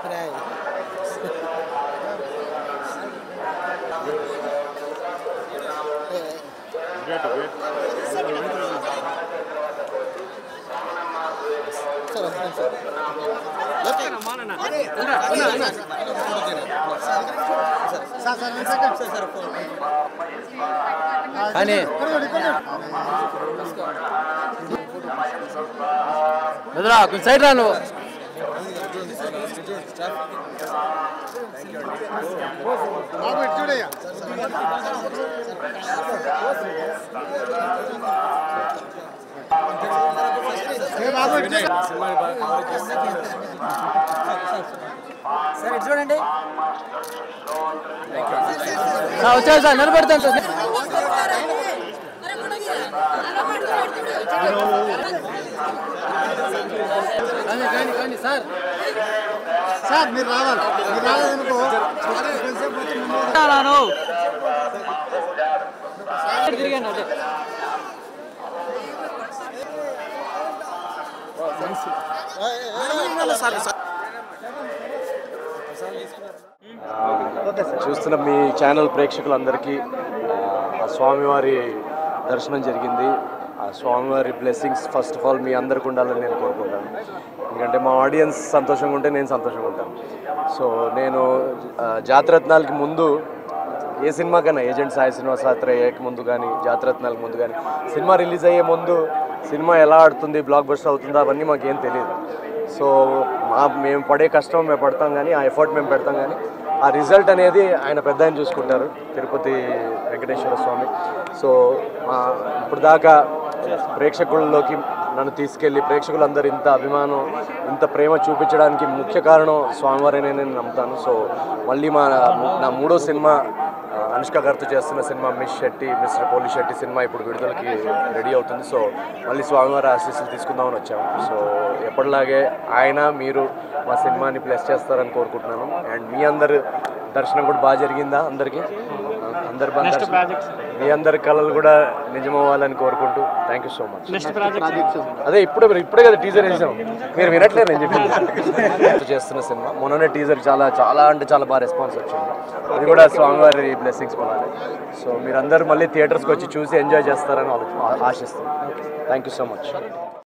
కానీ బెదరా కొంచెం సైడ్ రా నువ్వు సార్ ఇటు చూడండి వచ్చా సార్ నిలబెడతాను సార్ కానీ కానీ కానీ సార్ సార్ మీరు రావాలి మీరు రాలేదనుకో కొంచెంసేపు పోతే ముందు రాను తిరిగాను అదే చూస్తున్న మీ ఛానల్ ప్రేక్షకులందరికీ ఆ స్వామివారి దర్శనం జరిగింది ఆ స్వామివారి బ్లెస్సింగ్స్ ఫస్ట్ ఆఫ్ ఆల్ మీ అందరికి ఉండాలని నేను కోరుకుంటాను ఎందుకంటే మా ఆడియన్స్ సంతోషంగా ఉంటే నేను సంతోషంగా ఉంటాను సో నేను ఆ, జాతరత్నాలకి ముందు ఏ సినిమా కన్నా ఏజెంట్ సాయి శ్రీనివాస యాత్రయ్యకి ముందు కానీ జాతరత్నాలకు ముందు కానీ సినిమా రిలీజ్ అయ్యే ముందు సినిమా ఎలా ఆడుతుంది బ్లాక్ బస్టర్ అవుతుందో అవన్నీ మాకేం తెలియదు సో మా మేము పడే కష్టం మేము పడతాం కానీ ఆ ఎఫర్ట్ మేము పెడతాం కానీ ఆ రిజల్ట్ అనేది ఆయన పెద్ద ఆయన చూసుకుంటారు తిరుపతి వెంకటేశ్వర స్వామి సో మా ఇప్పుడు దాకా ప్రేక్షకుల్లోకి నన్ను తీసుకెళ్ళి ప్రేక్షకులందరూ ఇంత అభిమానం ఇంత ప్రేమ చూపించడానికి ముఖ్య కారణం స్వామివారినే నేను నమ్ముతాను సో మళ్ళీ మా నా మూడో సినిమా ఆ, అనుష్క గారితో చేస్తున్న సినిమా మిస్ శెట్టి మిస్టర్ పోలి శెట్టి సినిమా ఇప్పుడు విడుదలకి రెడీ అవుతుంది సో మళ్ళీ స్వామివారి ఆశీస్సులు తీసుకుందామని వచ్చాము సో ఎప్పటిలాగే ఆయన మీరు మా సినిమాని ప్లస్ చేస్తారని కోరుకుంటున్నాను అండ్ మీ అందరు దర్శనం కూడా బాగా జరిగిందా అందరికీ అందరు బాగా దర్శనం- మీ అందరి కళలు కూడా నిజమవ్వాలని కోరుకుంటూ థ్యాంక్ యూ సో మచ్ అదే ఇప్పుడే ఇప్పుడే కదా టీజర్ వేసాం మీరు వినట్లేదు నేను చెప్పింది చేస్తున్న సినిమా మొన్ననే టీజర్ చాలా చాలా అంటే చాలా బాగా రెస్పాన్స్ వచ్చింది అది కూడా స్వామివారి బ్లెస్సింగ్స్ పొందాలి సో మీరందరూ మళ్ళీ థియేటర్స్కి వచ్చి చూసి ఎంజాయ్ చేస్తారని ఆలో- ఆ- ఆశిస్తున్నాను థ్యాంక్ యూ సో మచ్